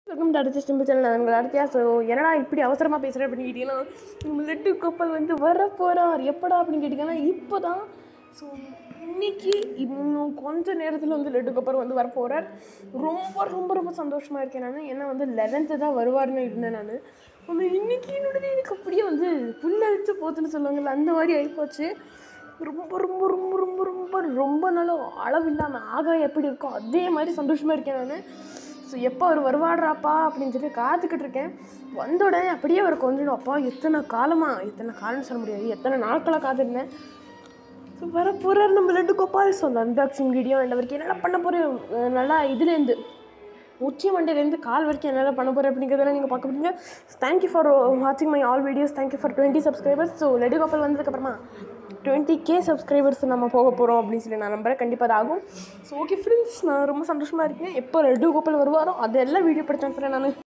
welcome to அடுத்த ஸ்டிம்பு channel நான் உங்கள் அடுத்தியா ஸோ என்னடா இப்படி அவசரமாக பேசுகிறேன் அப்படின்னு கேட்டிங்கன்னா நம்ம லட்டு கப்பல் வந்து வர போகிறார் எப்படா அப்படின்னு கேட்டிங்கன்னா இப்போ தான் ஸோ இன்னைக்கு இன்னும் கொஞ்ச நேரத்தில் வந்து லட்டு கப்பல் வந்து வர போகிறார் ரொம்ப ரொம்ப ரொம்ப சந்தோஷமாக இருக்கேன் நான் ஏன்னா வந்து லெவன்த்து தான் வருவார்னு இருந்தேன் நான் ஆனால் இன்னைக்கு என்னோட எனக்கு அப்படியே வந்து புல்லரிச்சு போச்சுன்னு சொல்லுவாங்கல்ல அந்த மாதிரி ஆகிப்போச்சு ரொம்ப ரொம்ப ரொம்ப ரொம்ப ரொம்ப ரொம்ப நாள் அளவு இல்லாமல் ஆகாயம் எப்படி இருக்கோ அதே மாதிரி சந்தோஷமாக இருக்கேன் நான் ஸோ எப்போ அவர் வருவாடுறாப்பா அப்படின்னு சொல்லி காத்துக்கிட்டு இருக்கேன் வந்த உடனே அப்படியே அவர் கொஞ்சம் அப்பா எத்தனை காலமாக எத்தனை காலம்னு சொல்ல முடியாது எத்தனை நாட்களாக காத்திருந்தேன் ஸோ வர போகிறார் நம்ம லட்டு கோபால் ஸோ அந்த அன்பாக்சிங் வீடியோ அண்ட் அவருக்கு என்னென்ன பண்ண போகிறேன் நல்லா இதுலேருந்து உச்சி மண்டையிலேருந்து கால் வரைக்கும் என்னென்ன பண்ண போகிறேன் அப்படிங்கிறதெல்லாம் நீங்கள் பார்க்க போறீங்க தேங்க்யூ ஃபார் வாட்சிங் my all videos thank you for twenty subscribers so Laddu Gopal வந்ததுக்கப்புறமா டுவெண்ட்டி கே சப்ஸ்கிரைபர்ஸ் நம்ம போக போகிறோம் அப்படின்னு சொல்லி நான் நம்புறேன் கண்டிப்பாக அது ஆகும் ஸோ ஓகே ஃப்ரெண்ட்ஸ் நான் ரொம்ப சந்தோஷமாக இருக்கேன் எப்போ லட்டு கோபால் வருவாரோ அதெல்லாம் வீடியோ படுத்து அனுப்புகிறேன் நான்